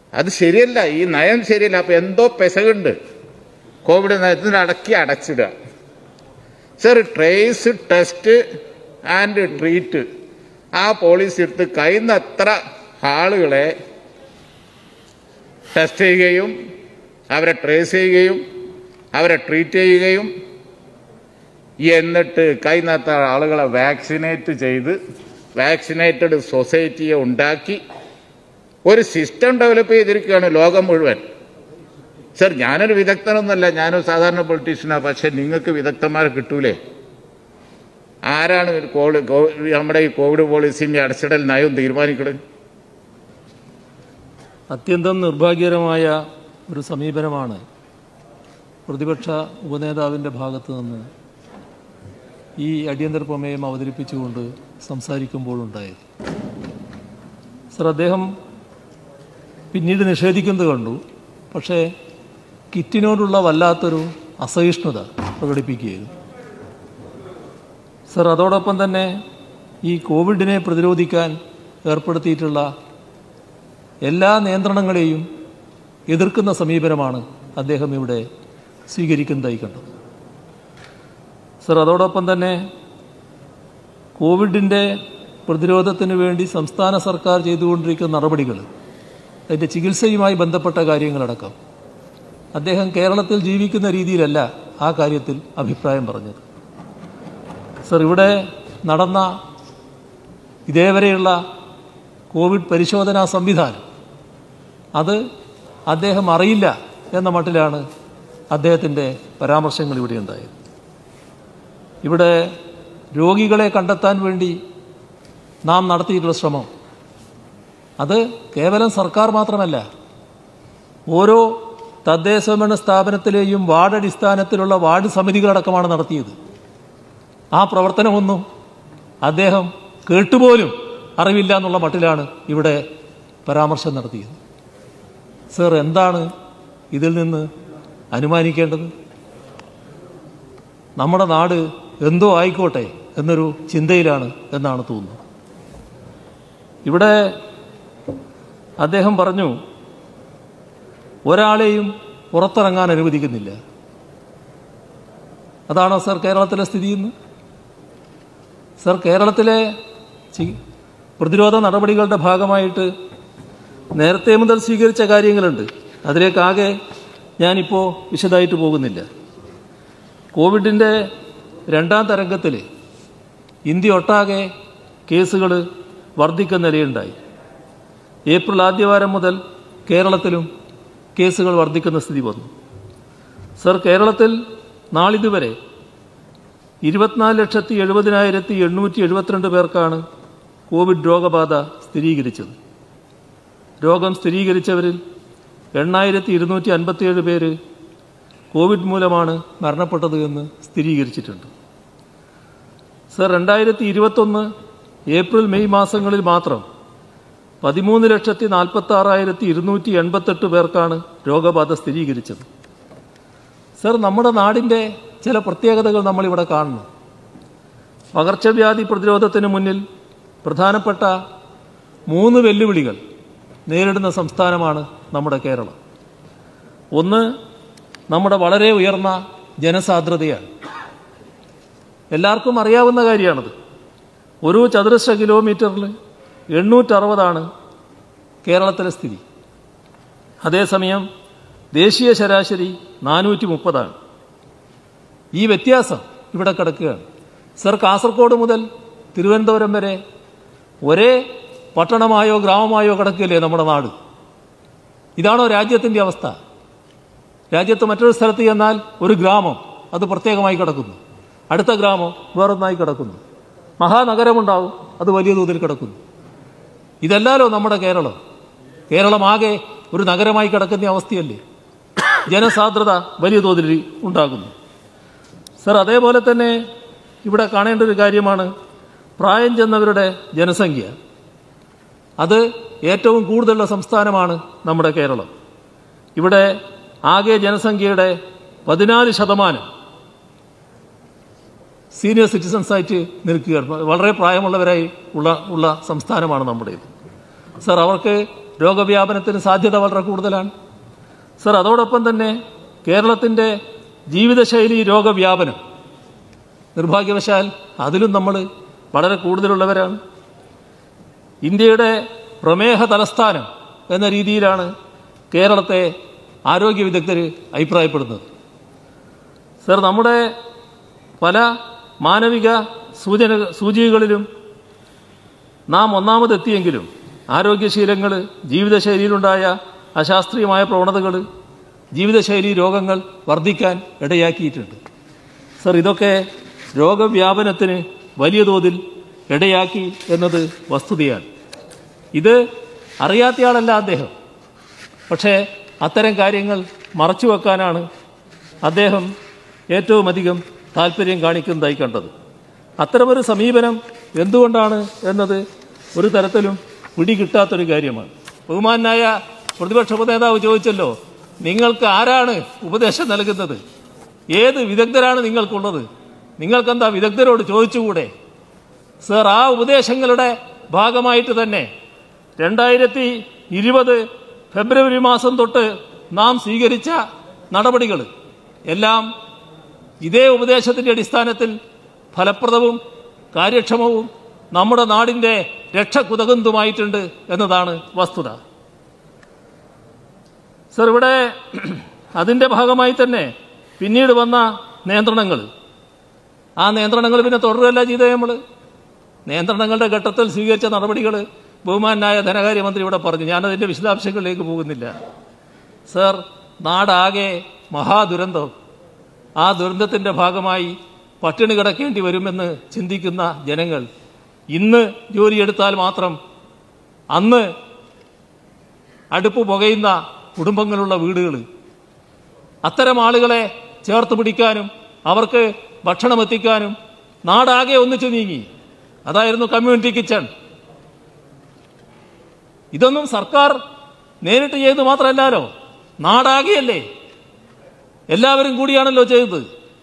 അത് ശരിയല്ല ഈ നയം ശരിയല്ല അപ്പൊ എന്തോ പെസകുണ്ട് കോവിഡ് നയത്തിന് അടക്കി അടച്ചിടുക സർ ട്രേസ് ടെസ്റ്റ് ആൻഡ് ട്രീറ്റ് ആ പോളിസി എടുത്ത് കഴിയുന്നത്ര ആളുകളെ ടെസ്റ്റ് ചെയ്യുകയും അവരെ ട്രേസ് ചെയ്യുകയും അവരെ ട്രീറ്റ് ചെയ്യുകയും എന്നിട്ട് കഴിയുന്നത്ര ആളുകളെ വാക്സിനേറ്റ് ചെയ്ത് വാക്സിനേറ്റഡ് സൊസൈറ്റിയെ ഉണ്ടാക്കി ഒരു സിസ്റ്റം ഡെവലപ്പ് ചെയ്തിരിക്കുകയാണ് ലോകം മുഴുവൻ സർ ഞാനൊരു വിദഗ്ധനൊന്നുമല്ല ഞാനൊരു സാധാരണ പൊളിറ്റീഷ്യനാണ് പക്ഷെ നിങ്ങൾക്ക് വിദഗ്ധന്മാരെ കിട്ടൂലേ ആരാണ് ഒരു കോവിഡ് കോ- നമ്മുടെ ഈ കോവിഡ് പോളിസിയും ഈ അടച്ചിടൽ നയവും തീരുമാനിക്കുന്നത് അത്യന്തം നിർഭാഗ്യകരമായ ഒരു സമീപനമാണ് പ്രതിപക്ഷ ഉപനേതാവിൻ്റെ ഭാഗത്ത് നിന്ന് ഈ അടിയന്തര പ്രമേയം അവതരിപ്പിച്ചുകൊണ്ട് സംസാരിക്കുമ്പോഴുണ്ടായത് സർ അദ്ദേഹം പിന്നീട് നിഷേധിക്കുന്നത് കണ്ടു പക്ഷേ കിറ്റിനോടുള്ള വല്ലാത്തൊരു അസഹിഷ്ണുത പ്രകടിപ്പിക്കുകയായിരുന്നു സർ അതോടൊപ്പം തന്നെ ഈ കോവിഡിനെ പ്രതിരോധിക്കാൻ ഏർപ്പെടുത്തിയിട്ടുള്ള എല്ലാ നിയന്ത്രണങ്ങളെയും എതിർക്കുന്ന സമീപനമാണ് അദ്ദേഹം ഇവിടെ സ്വീകരിക്കുന്നതായി കണ്ടത് സർ അതോടൊപ്പം തന്നെ കോവിഡിൻ്റെ പ്രതിരോധത്തിന് വേണ്ടി സംസ്ഥാന സർക്കാർ ചെയ്തുകൊണ്ടിരിക്കുന്ന നടപടികൾ അതിൻ്റെ ചികിത്സയുമായി ബന്ധപ്പെട്ട കാര്യങ്ങളടക്കം അദ്ദേഹം കേരളത്തിൽ ജീവിക്കുന്ന രീതിയിലല്ല ആ കാര്യത്തിൽ അഭിപ്രായം പറഞ്ഞത് സർ ഇവിടെ നടന്ന ഇതേവരെയുള്ള കോവിഡ് പരിശോധനാ സംവിധാനം അത് അദ്ദേഹം അറിയില്ല എന്ന മട്ടിലാണ് അദ്ദേഹത്തിൻ്റെ പരാമർശങ്ങൾ ഇവിടെ ഉണ്ടായത് ഇവിടെ രോഗികളെ കണ്ടെത്താൻ വേണ്ടി നാം നടത്തിയിട്ടുള്ള ശ്രമം അത് കേവലം സർക്കാർ മാത്രമല്ല ഓരോ തദ്ദേശഭരണ സ്ഥാപനത്തിലെയും വാർഡ് അടിസ്ഥാനത്തിലുള്ള വാർഡ് സമിതികളടക്കമാണ് നടത്തിയത് ആ പ്രവർത്തനമൊന്നും അദ്ദേഹം കേട്ടുപോലും അറിവില്ല എന്നുള്ള മട്ടിലാണ് ഇവിടെ പരാമർശം നടത്തിയത് സർ എന്താണ് ഇതിൽ നിന്ന് അനുമാനിക്കേണ്ടത് നമ്മുടെ നാട് എന്തോ ആയിക്കോട്ടെ എന്നൊരു ചിന്തയിലാണ് എന്നാണ് തോന്നുന്നത് ഇവിടെ അദ്ദേഹം പറഞ്ഞു ഒരാളെയും പുറത്തിറങ്ങാൻ അനുവദിക്കുന്നില്ല അതാണോ സർ കേരളത്തിലെ സ്ഥിതി ഇന്ന് സർ കേരളത്തിലെ ചി- പ്രതിരോധ നടപടികളുടെ ഭാഗമായിട്ട് നേരത്തെ മുതൽ സ്വീകരിച്ച കാര്യങ്ങളുണ്ട് അതിലേക്കാകെ ഞാനിപ്പോൾ വിശദമായിട്ട് പോകുന്നില്ല കോവിഡിൻ്റെ രണ്ടാം തരംഗത്തിൽ ഇന്ത്യ ഒട്ടാകെ കേസുകൾ വർദ്ധിക്കുന്ന നിലയുണ്ടായി ഏപ്രിൽ ആദ്യവാരം മുതൽ കേരളത്തിലും കേസുകൾ വർദ്ധിക്കുന്ന സ്ഥിതി വന്നു സർ കേരളത്തിൽ നാളിതുവരെ ഇരുപത്തിനാല് ലക്ഷത്തി എഴുപതിനായിരത്തി എണ്ണൂറ്റി എഴുപത്തിരണ്ട് പേർക്കാണ് കോവിഡ് രോഗബാധ സ്ഥിരീകരിച്ചത് രോഗം സ്ഥിരീകരിച്ചവരിൽ എണ്ണായിരത്തി ഇരുന്നൂറ്റി അൻപത്തിയേഴ് പേര് കോവിഡ് മൂലമാണ് മരണപ്പെട്ടത് എന്ന് സ്ഥിരീകരിച്ചിട്ടുണ്ട് സർ രണ്ടായിരത്തി ഇരുപത്തൊന്ന് ഏപ്രിൽ മെയ് മാസങ്ങളിൽ മാത്രം പതിമൂന്ന് ലക്ഷത്തി നാൽപ്പത്തി ആറായിരത്തി ഇരുന്നൂറ്റി എൺപത്തെട്ട് പേർക്കാണ് രോഗബാധ സ്ഥിരീകരിച്ചത് സർ നമ്മുടെ നാടിൻ്റെ ചില പ്രത്യേകതകൾ നമ്മളിവിടെ കാണുന്നു പകർച്ചവ്യാധി പ്രതിരോധത്തിന് മുന്നിൽ പ്രധാനപ്പെട്ട മൂന്ന് വെല്ലുവിളികൾ നേരിടുന്ന സംസ്ഥാനമാണ് നമ്മുടെ കേരളം ഒന്ന് നമ്മുടെ വളരെ ഉയർന്ന ജനസാന്ദ്രതയാണ് എല്ലാവർക്കും അറിയാവുന്ന കാര്യമാണത് ഒരു ചതുരശ്ര കിലോമീറ്ററിൽ എണ്ണൂറ്ററുപതാണ് കേരളത്തിലെ സ്ഥിതി അതേസമയം ദേശീയ ശരാശരി നാനൂറ്റി മുപ്പതാണ് ഈ വ്യത്യാസം ഇവിടെ കിടക്കുകയാണ് സർ കാസർഗോഡ് മുതൽ തിരുവനന്തപുരം വരെ ഒരേ പട്ടണമായോ ഗ്രാമമായോ കിടക്കുകയല്ലേ നമ്മുടെ നാട് ഇതാണോ രാജ്യത്തിൻ്റെ അവസ്ഥ രാജ്യത്ത് മറ്റൊരു സ്ഥലത്ത് ചെന്നാൽ ഒരു ഗ്രാമം അത് പ്രത്യേകമായി കിടക്കുന്നു അടുത്ത ഗ്രാമം വേറൊന്നായി കിടക്കുന്നു മഹാനഗരമുണ്ടാവും അത് വലിയ തോതിൽ കിടക്കുന്നു ഇതല്ലാലോ നമ്മുടെ കേരളം കേരളമാകെ ഒരു നഗരമായി കിടക്കുന്ന അവസ്ഥയല്ലേ ജനസാന്ദ്രത വലിയ തോതിൽ ഉണ്ടാകുന്നു സർ അതേപോലെ തന്നെ ഇവിടെ കാണേണ്ട ഒരു കാര്യമാണ് പ്രായം ചെന്നവരുടെ ജനസംഖ്യ അത് ഏറ്റവും കൂടുതലുള്ള സംസ്ഥാനമാണ് നമ്മുടെ കേരളം ഇവിടെ ആകെ ജനസംഖ്യയുടെ പതിനാല് ശതമാനം സീനിയർ സിറ്റിസൺസ് ആയിട്ട് നിൽക്കുകയാണ് വളരെ പ്രായമുള്ളവരായി ഉള്ള ഉള്ള സംസ്ഥാനമാണ് നമ്മുടേത് സർ അവർക്ക് രോഗവ്യാപനത്തിന് സാധ്യത വളരെ കൂടുതലാണ് സർ അതോടൊപ്പം തന്നെ കേരളത്തിൻ്റെ ജീവിതശൈലി രോഗവ്യാപനം നിർഭാഗ്യവശാൽ അതിലും നമ്മൾ വളരെ കൂടുതലുള്ളവരാണ് ഇന്ത്യയുടെ പ്രമേഹ തലസ്ഥാനം എന്ന രീതിയിലാണ് കേരളത്തെ ആരോഗ്യ വിദഗ്ധർ അഭിപ്രായപ്പെടുന്നത് സർ നമ്മുടെ പല മാനവിക സൂചന സൂചികകളിലും നാം ഒന്നാമതെത്തിയെങ്കിലും ആരോഗ്യശീലങ്ങൾ ജീവിതശൈലിയിലുണ്ടായ അശാസ്ത്രീയമായ പ്രവണതകൾ ജീവിതശൈലി രോഗങ്ങൾ വർദ്ധിക്കാൻ ഇടയാക്കിയിട്ടുണ്ട് സർ ഇതൊക്കെ രോഗവ്യാപനത്തിന് വലിയ തോതിൽ ഇടയാക്കി എന്നത് വസ്തുതയാണ് ഇത് അറിയാത്തയാളല്ല അദ്ദേഹം പക്ഷേ അത്തരം കാര്യങ്ങൾ മറച്ചു വെക്കാനാണ് അദ്ദേഹം ഏറ്റവും അധികം താല്പര്യം കാണിക്കുന്നതായി കണ്ടത് അത്തരമൊരു സമീപനം എന്തുകൊണ്ടാണ് എന്നത് ഒരു തരത്തിലും പിടികിട്ടാത്തൊരു കാര്യമാണ് ബഹുമാനായ പ്രതിപക്ഷ നേതാവ് ചോദിച്ചല്ലോ നിങ്ങൾക്ക് ആരാണ് ഉപദേശം നൽകുന്നത് ഏത് വിദഗ്ധരാണ് നിങ്ങൾക്കുള്ളത് നിങ്ങൾക്കെന്താ വിദഗ്ധരോട് ചോദിച്ചുകൂടെ സർ ആ ഉപദേശങ്ങളുടെ ഭാഗമായിട്ട് തന്നെ രണ്ടായിരത്തി ഇരുപത് ഫെബ്രുവരി മാസം തൊട്ട് നാം സ്വീകരിച്ച നടപടികൾ എല്ലാം ഇതേ ഉപദേശത്തിന്റെ അടിസ്ഥാനത്തിൽ ഫലപ്രദവും കാര്യക്ഷമവും നമ്മുടെ നാടിന്റെ രക്ഷക്കുതകുന്നതുമായിട്ടുണ്ട് എന്നതാണ് വസ്തുത സർ ഇവിടെ അതിന്റെ ഭാഗമായി തന്നെ പിന്നീട് വന്ന നിയന്ത്രണങ്ങൾ ആ നിയന്ത്രണങ്ങൾ പിന്നെ തുടരുകയല്ല ചെയ്തത് നമ്മൾ നിയന്ത്രണങ്ങളുടെ ഘട്ടത്തിൽ സ്വീകരിച്ച നടപടികൾ ബഹുമാനായ ധനകാര്യമന്ത്രി ഇവിടെ പറഞ്ഞു ഞാനതിൻ്റെ വിശദാംശങ്ങളിലേക്ക് പോകുന്നില്ല സർ നാടാകെ മഹാദുരന്തം ആ ദുരന്തത്തിൻ്റെ ഭാഗമായി പട്ടിണി കിടക്കേണ്ടി വരുമെന്ന് ചിന്തിക്കുന്ന ജനങ്ങൾ ഇന്ന് ജോലിയെടുത്താൽ മാത്രം അന്ന് അടുപ്പ് പുകയുന്ന കുടുംബങ്ങളുള്ള വീടുകൾ അത്തരം ആളുകളെ ചേർത്ത് പിടിക്കാനും അവർക്ക് ഭക്ഷണം എത്തിക്കാനും നാടാകെ ഒന്നിച്ചു നീങ്ങി അതായിരുന്നു കമ്മ്യൂണിറ്റി കിച്ചൺ ഇതൊന്നും സർക്കാർ നേരിട്ട് ചെയ്ത് മാത്രമല്ലല്ലോ നാടാകെയല്ലേ എല്ലാവരും കൂടിയാണല്ലോ ചെയ്തത്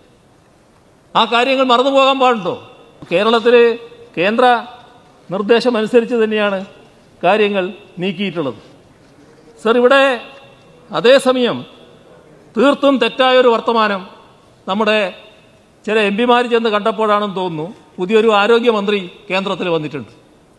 ആ കാര്യങ്ങൾ മറന്നു പോകാൻ പാടുണ്ടോ കേരളത്തിൽ കേന്ദ്ര നിർദ്ദേശം അനുസരിച്ച് തന്നെയാണ് കാര്യങ്ങൾ നീക്കിയിട്ടുള്ളത് സർ ഇവിടെ അതേസമയം തീർത്തും തെറ്റായൊരു വർത്തമാനം നമ്മുടെ ചില എം പിമാർ ചെന്ന് കണ്ടപ്പോഴാണെന്ന് തോന്നുന്നു പുതിയൊരു ആരോഗ്യമന്ത്രി കേന്ദ്രത്തിൽ വന്നിട്ടുണ്ട്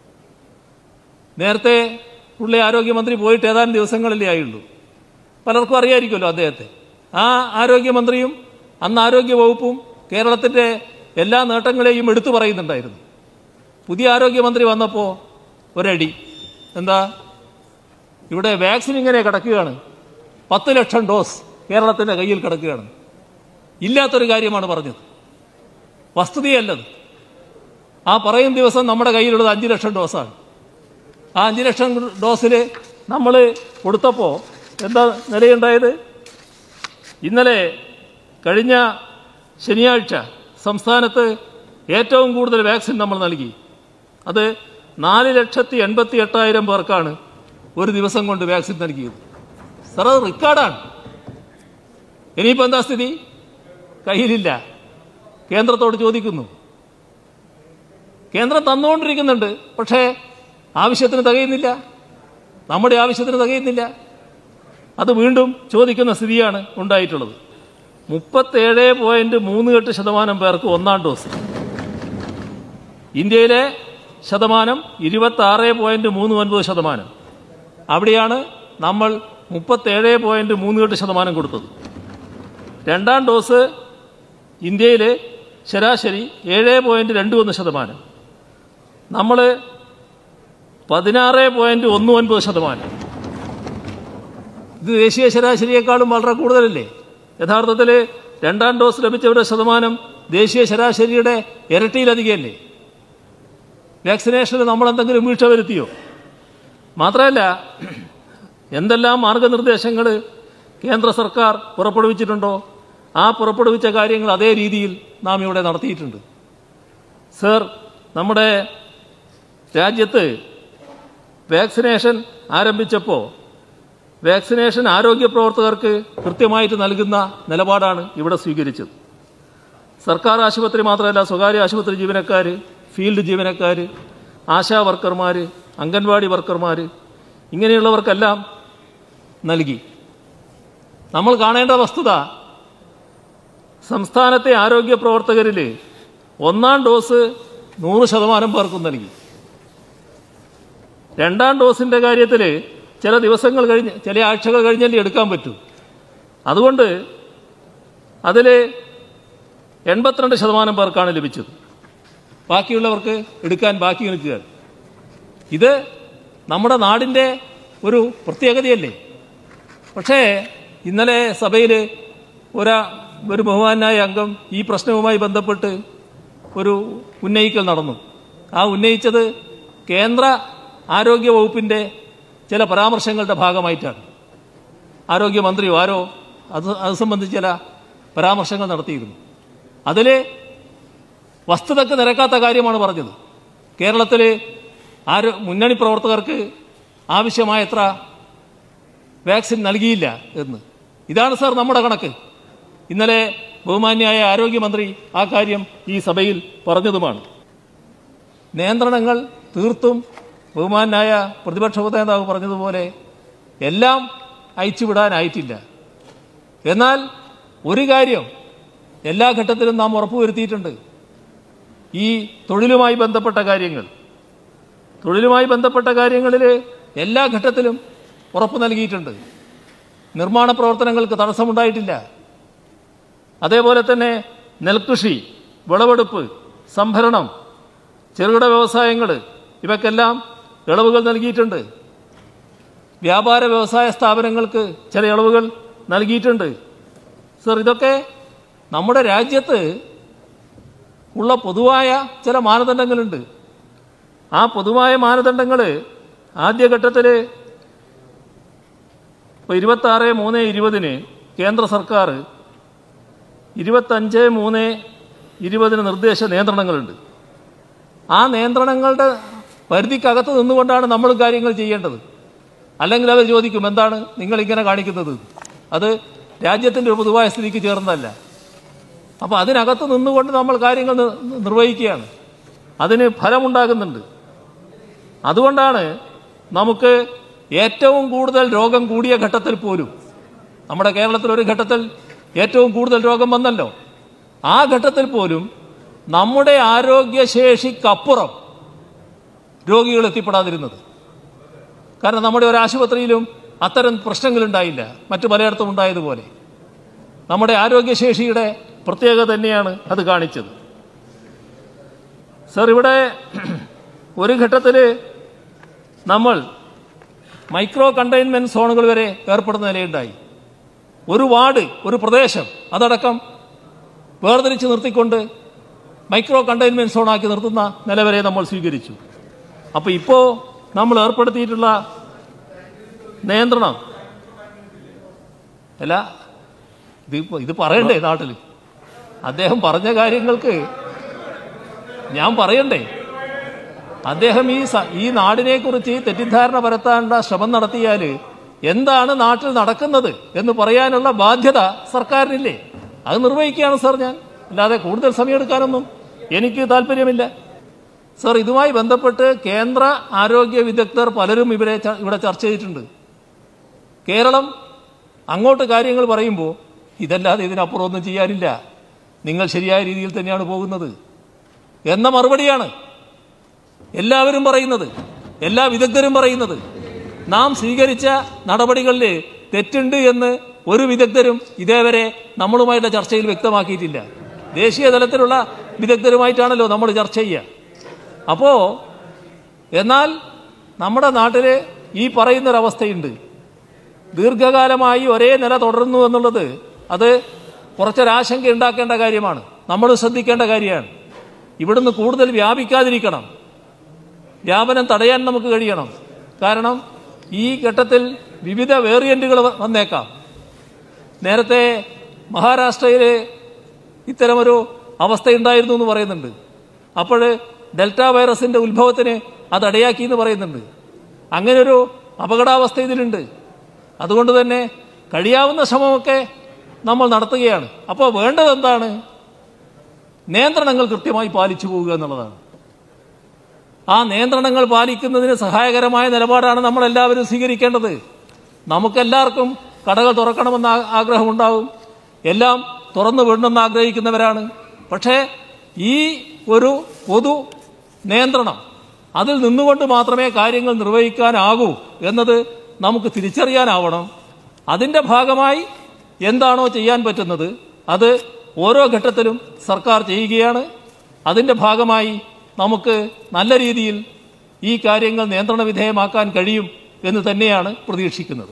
നേരത്തെ പുള്ളി ആരോഗ്യമന്ത്രി പോയിട്ട് ഏതാനും ദിവസങ്ങളിലേ ആയുള്ളൂ പലർക്കും അറിയായിരിക്കുമല്ലോ അദ്ദേഹത്തെ ആ ആരോഗ്യമന്ത്രിയും അന്ന് ആരോഗ്യ വകുപ്പും കേരളത്തിൻ്റെ എല്ലാ നേട്ടങ്ങളെയും എടുത്തു പറയുന്നുണ്ടായിരുന്നു പുതിയ ആരോഗ്യമന്ത്രി വന്നപ്പോൾ ഒരടി എന്താ ഇവിടെ വാക്സിൻ ഇങ്ങനെ കിടക്കുകയാണ് പത്ത് ലക്ഷം ഡോസ് കേരളത്തിൻ്റെ കയ്യിൽ കിടക്കുകയാണ് ഇല്ലാത്തൊരു കാര്യമാണ് പറഞ്ഞത് വസ്തുതയല്ലത് ആ പറയും ദിവസം നമ്മുടെ കയ്യിലുള്ളത് അഞ്ച് ലക്ഷം ഡോസാണ് ആ അഞ്ച് ലക്ഷം ഡോസിൽ നമ്മൾ കൊടുത്തപ്പോൾ എന്താ നിലയുണ്ടായത് ഇന്നലെ കഴിഞ്ഞ ശനിയാഴ്ച സംസ്ഥാനത്ത് ഏറ്റവും കൂടുതൽ വാക്സിൻ നമ്മൾ നൽകി അത് നാല് ലക്ഷത്തി എൺപത്തി എട്ടായിരം പേർക്കാണ് ഒരു ദിവസം കൊണ്ട് വാക്സിൻ നൽകിയത് സാർ അത് റെക്കോർഡാണ് ഇനിയിപ്പോൾ എന്താ സ്ഥിതി കയ്യിലില്ല കേന്ദ്രത്തോട് ചോദിക്കുന്നു കേന്ദ്രം തന്നുകൊണ്ടിരിക്കുന്നുണ്ട് പക്ഷേ ആവശ്യത്തിന് തികയുന്നില്ല നമ്മുടെ ആവശ്യത്തിന് തികയുന്നില്ല അത് വീണ്ടും ചോദിക്കുന്ന സ്ഥിതിയാണ് ഉണ്ടായിട്ടുള്ളത് മുപ്പത്തേഴ് പോയിന്റ് മൂന്ന് എട്ട് ശതമാനം പേർക്ക് ഒന്നാം ഡോസ് ഇന്ത്യയിലെ ശതമാനം ഇരുപത്തി ആറ് പോയിന്റ് മൂന്ന് ഒൻപത് ശതമാനം അവിടെയാണ് നമ്മൾ മുപ്പത്തേഴ് പോയിന്റ് മൂന്ന് എട്ട് ശതമാനം കൊടുത്തത് രണ്ടാം ഡോസ് ഇന്ത്യയിൽ ശരാശരി ഏഴ് പോയിന്റ് രണ്ട് ഒന്ന് ശതമാനം നമ്മൾ പതിനാറ് പോയിന്റ് ഒന്ന് ഒൻപത് ശതമാനം ഇത് ദേശീയ ശരാശരിയേക്കാളും വളരെ കൂടുതലല്ലേ യഥാർത്ഥത്തിൽ രണ്ടാം ഡോസ് ലഭിച്ചവരുടെ ശതമാനം ദേശീയ ശരാശരിയുടെ ഇരട്ടിയിലധികമല്ലേ വാക്സിനേഷന് നമ്മൾ എന്തെങ്കിലും വീഴ്ച വരുത്തിയോ മാത്രമല്ല എന്തെല്ലാം മാർഗനിർദ്ദേശങ്ങൾ കേന്ദ്ര സർക്കാർ പുറപ്പെടുവിച്ചിട്ടുണ്ടോ ആ പുറപ്പെടുവിച്ച കാര്യങ്ങൾ അതേ രീതിയിൽ നാം ഇവിടെ നടത്തിയിട്ടുണ്ട് സർ നമ്മുടെ രാജ്യത്ത് വാക്സിനേഷൻ ആരംഭിച്ചപ്പോൾ വാക്സിനേഷൻ ആരോഗ്യ പ്രവർത്തകർക്ക് കൃത്യമായിട്ട് നൽകുന്ന നിലപാടാണ് ഇവിടെ സ്വീകരിച്ചത് സർക്കാർ ആശുപത്രി മാത്രമല്ല സ്വകാര്യ ആശുപത്രി ജീവനക്കാർ ഫീൽഡ് ജീവനക്കാർ ആശാ വർക്കർമാർ അംഗൻവാടി വർക്കർമാർ ഇങ്ങനെയുള്ളവർക്കെല്ലാം നൽകി നമ്മൾ കാണേണ്ട വസ്തുത സംസ്ഥാനത്തെ ആരോഗ്യ പ്രവർത്തകരിൽ ഒന്നാം ഡോസ് നൂറ് ശതമാനം പേർക്കും നൽകി രണ്ടാം ഡോസിൻ്റെ കാര്യത്തിൽ ചില ദിവസങ്ങൾ കഴിഞ്ഞ് ചില ആഴ്ചകൾ കഴിഞ്ഞല്ലേ എടുക്കാൻ പറ്റൂ അതുകൊണ്ട് അതിൽ എൺപത്തിരണ്ട് ശതമാനം പേർക്കാണ് ലഭിച്ചത് ബാക്കിയുള്ളവർക്ക് എടുക്കാൻ ബാക്കി നിൽക്കുകയാണ് ഇത് നമ്മുടെ നാടിൻ്റെ ഒരു പ്രത്യേകതയല്ലേ പക്ഷേ ഇന്നലെ സഭയിൽ ഒരാ ഒരു ബഹുമാനായ അംഗം ഈ പ്രശ്നവുമായി ബന്ധപ്പെട്ട് ഒരു ഉന്നയിക്കൽ നടന്നു ആ ഉന്നയിച്ചത് കേന്ദ്ര ആരോഗ്യ വകുപ്പിൻ്റെ ചില പരാമർശങ്ങളുടെ ഭാഗമായിട്ടാണ് ആരോഗ്യമന്ത്രിയോ ആരോ അത് അത് സംബന്ധിച്ച് ചില പരാമർശങ്ങൾ നടത്തിയിരുന്നു അതിൽ വസ്തുതക്ക് നിരക്കാത്ത കാര്യമാണ് പറഞ്ഞത് കേരളത്തിൽ ആരോ മുന്നണി പ്രവർത്തകർക്ക് ആവശ്യമായത്ര വാക്സിൻ നൽകിയില്ല എന്ന് ഇതാണ് സാർ നമ്മുടെ കണക്ക് ഇന്നലെ ബഹുമാന്യായ ആരോഗ്യമന്ത്രി ആ കാര്യം ഈ സഭയിൽ പറഞ്ഞതുമാണ് നിയന്ത്രണങ്ങൾ തീർത്തും ബഹുമാനായ പ്രതിപക്ഷ നേതാവ് പറഞ്ഞതുപോലെ എല്ലാം അയച്ചുവിടാനായിട്ടില്ല എന്നാൽ ഒരു കാര്യം എല്ലാ ഘട്ടത്തിലും നാം ഉറപ്പുവരുത്തിയിട്ടുണ്ട് ഈ തൊഴിലുമായി ബന്ധപ്പെട്ട കാര്യങ്ങൾ തൊഴിലുമായി ബന്ധപ്പെട്ട കാര്യങ്ങളിൽ എല്ലാ ഘട്ടത്തിലും ഉറപ്പ് നൽകിയിട്ടുണ്ട് നിർമ്മാണ പ്രവർത്തനങ്ങൾക്ക് തടസ്സമുണ്ടായിട്ടില്ല അതേപോലെ തന്നെ നെൽകൃഷി വിളവെടുപ്പ് സംഭരണം ചെറുകിട വ്യവസായങ്ങൾ ഇവയ്ക്കെല്ലാം ഇളവുകൾ നൽകിയിട്ടുണ്ട് വ്യാപാര വ്യവസായ സ്ഥാപനങ്ങൾക്ക് ചില ഇളവുകൾ നൽകിയിട്ടുണ്ട് സർ ഇതൊക്കെ നമ്മുടെ രാജ്യത്ത് ഉള്ള പൊതുവായ ചില മാനദണ്ഡങ്ങളുണ്ട് ആ പൊതുവായ മാനദണ്ഡങ്ങൾ ആദ്യഘട്ടത്തിൽ ഇപ്പോൾ ഇരുപത്താറ് മൂന്ന് ഇരുപതിന് കേന്ദ്ര സർക്കാർ ഇരുപത്തഞ്ച് മൂന്ന് ഇരുപതിന് നിർദ്ദേശ നിയന്ത്രണങ്ങളുണ്ട് ആ നിയന്ത്രണങ്ങളുടെ പരിധിക്കകത്ത് നിന്നുകൊണ്ടാണ് നമ്മൾ കാര്യങ്ങൾ ചെയ്യേണ്ടത് അല്ലെങ്കിൽ അവർ ചോദിക്കും എന്താണ് നിങ്ങൾ ഇങ്ങനെ കാണിക്കുന്നത് അത് രാജ്യത്തിൻ്റെ ഒരു പൊതുവായ സ്ഥിതിക്ക് ചേർന്നതല്ല അപ്പോൾ അതിനകത്ത് നിന്നുകൊണ്ട് നമ്മൾ കാര്യങ്ങൾ നി- നിർവഹിക്കുകയാണ് അതിന് ഫലമുണ്ടാകുന്നുണ്ട് അതുകൊണ്ടാണ് നമുക്ക് ഏറ്റവും കൂടുതൽ രോഗം കൂടിയ ഘട്ടത്തിൽ പോലും നമ്മുടെ കേരളത്തിൽ ഒരു ഘട്ടത്തിൽ ഏറ്റവും കൂടുതൽ രോഗം വന്നല്ലോ ആ ഘട്ടത്തിൽ പോലും നമ്മുടെ ആരോഗ്യശേഷിക്കപ്പുറം രോഗികൾ എത്തിപ്പെടാതിരുന്നത് കാരണം നമ്മുടെ ഒരു ആശുപത്രിയിലും അത്തരം പ്രശ്നങ്ങളുണ്ടായില്ല മറ്റു പലയിടത്തും ഉണ്ടായതുപോലെ നമ്മുടെ ആരോഗ്യശേഷിയുടെ പ്രത്യേകത തന്നെയാണ് അത് കാണിച്ചത് സർ ഇവിടെ ഒരു ഘട്ടത്തിൽ നമ്മൾ മൈക്രോ കണ്ടെയ്ൻമെന്റ് സോണുകൾ വരെ ഏർപ്പെടുന്ന നിലയുണ്ടായി ഒരു വാർഡ് ഒരു പ്രദേശം അതടക്കം വേർതിരിച്ച് നിർത്തിക്കൊണ്ട് മൈക്രോ കണ്ടെയ്ൻമെന്റ് സോണാക്കി നിർത്തുന്ന നില വരെ നമ്മൾ സ്വീകരിച്ചു അപ്പോൾ ഇപ്പോൾ നമ്മൾ ഏർപ്പെടുത്തിയിട്ടുള്ള നിയന്ത്രണം അല്ല ഇത് ഇപ്പൊ- ഇത് പറയണ്ടേ നാട്ടിൽ അദ്ദേഹം പറഞ്ഞ കാര്യങ്ങൾക്ക് ഞാൻ പറയണ്ടേ അദ്ദേഹം ഈ സ- ഈ നാടിനെ കുറിച്ച് തെറ്റിദ്ധാരണ പരത്താനുള്ള ശ്രമം നടത്തിയാൽ എന്താണ് നാട്ടിൽ നടക്കുന്നത് എന്ന് പറയാനുള്ള ബാധ്യത സർക്കാരിനില്ലേ അത് നിർവഹിക്കുകയാണ് സാർ ഞാൻ അല്ലാതെ കൂടുതൽ സമയമെടുക്കാനൊന്നും എനിക്ക് താല്പര്യമില്ല സാർ ഇതുമായി ബന്ധപ്പെട്ട് കേന്ദ്ര ആരോഗ്യ വിദഗ്ധർ പലരും ഇവരെ ച- ഇവിടെ ചർച്ച ചെയ്തിട്ടുണ്ട് കേരളം അങ്ങോട്ട് കാര്യങ്ങൾ പറയുമ്പോൾ ഇതല്ലാതെ ഇതിനപ്പുറം ഒന്നും ചെയ്യാനില്ല നിങ്ങൾ ശരിയായ രീതിയിൽ തന്നെയാണ് പോകുന്നത് എന്ന മറുപടിയാണ് എല്ലാവരും പറയുന്നത് എല്ലാ വിദഗ്ധരും പറയുന്നത് നാം സ്വീകരിച്ച നടപടികളിൽ തെറ്റുണ്ട് എന്ന് ഒരു വിദഗ്ധരും ഇതേവരെ നമ്മളുമായിട്ടുള്ള ചർച്ചയിൽ വ്യക്തമാക്കിയിട്ടില്ല ദേശീയ തലത്തിലുള്ള വിദഗ്ധരുമായിട്ടാണല്ലോ നമ്മൾ ചർച്ച ചെയ്യുക അപ്പോൾ എന്നാൽ നമ്മുടെ നാട്ടിൽ ഈ പറയുന്നൊരവസ്ഥയുണ്ട് ദീർഘകാലമായി ഒരേ നില തുടരുന്നു എന്നുള്ളത് അത് കുറച്ചൊരാശങ്ക ഉണ്ടാക്കേണ്ട കാര്യമാണ് നമ്മൾ ശ്രദ്ധിക്കേണ്ട കാര്യമാണ് ഇവിടുന്ന് കൂടുതൽ വ്യാപിക്കാതിരിക്കണം വ്യാപനം തടയാൻ നമുക്ക് കഴിയണം കാരണം ഈ ഘട്ടത്തിൽ വിവിധ വേറിയന്റുകൾ വന്നേക്കാം നേരത്തെ മഹാരാഷ്ട്രയിൽ ഇത്തരമൊരു അവസ്ഥയുണ്ടായിരുന്നു എന്ന് പറയുന്നുണ്ട് അപ്പോൾ ഡെൽറ്റ വൈറസിന്റെ ഉത്ഭവത്തിന് അത് അടയാക്കി എന്ന് പറയുന്നുണ്ട് അങ്ങനൊരു അപകടാവസ്ഥ ഇതിലുണ്ട് അതുകൊണ്ട് തന്നെ കഴിയാവുന്ന ശ്രമമൊക്കെ നമ്മൾ നടത്തുകയാണ് അപ്പോൾ വേണ്ടത് എന്താണ് നിയന്ത്രണങ്ങൾ കൃത്യമായി പാലിച്ചു പോവുക എന്നുള്ളതാണ് ആ നിയന്ത്രണങ്ങൾ പാലിക്കുന്നതിന് സഹായകരമായ നിലപാടാണ് നമ്മൾ എല്ലാവരും സ്വീകരിക്കേണ്ടത് നമുക്കെല്ലാവർക്കും കടകൾ തുറക്കണമെന്ന് ആ- ആഗ്രഹമുണ്ടാവും എല്ലാം തുറന്നു വിടണമെന്ന് ആഗ്രഹിക്കുന്നവരാണ് പക്ഷേ ഈ ഒരു പൊതു നിയന്ത്രണം അതിൽ നിന്നുകൊണ്ട് മാത്രമേ കാര്യങ്ങൾ നിർവഹിക്കാനാകൂ എന്നത് നമുക്ക് തിരിച്ചറിയാനാവണം അതിൻ്റെ ഭാഗമായി എന്താണോ ചെയ്യാൻ പറ്റുന്നത് അത് ഓരോ ഘട്ടത്തിലും സർക്കാർ ചെയ്യുകയാണ് അതിൻ്റെ ഭാഗമായി നമുക്ക് നല്ല രീതിയിൽ ഈ കാര്യങ്ങൾ നിയന്ത്രണ വിധേയമാക്കാൻ കഴിയും എന്ന് തന്നെയാണ് പ്രതീക്ഷിക്കുന്നത്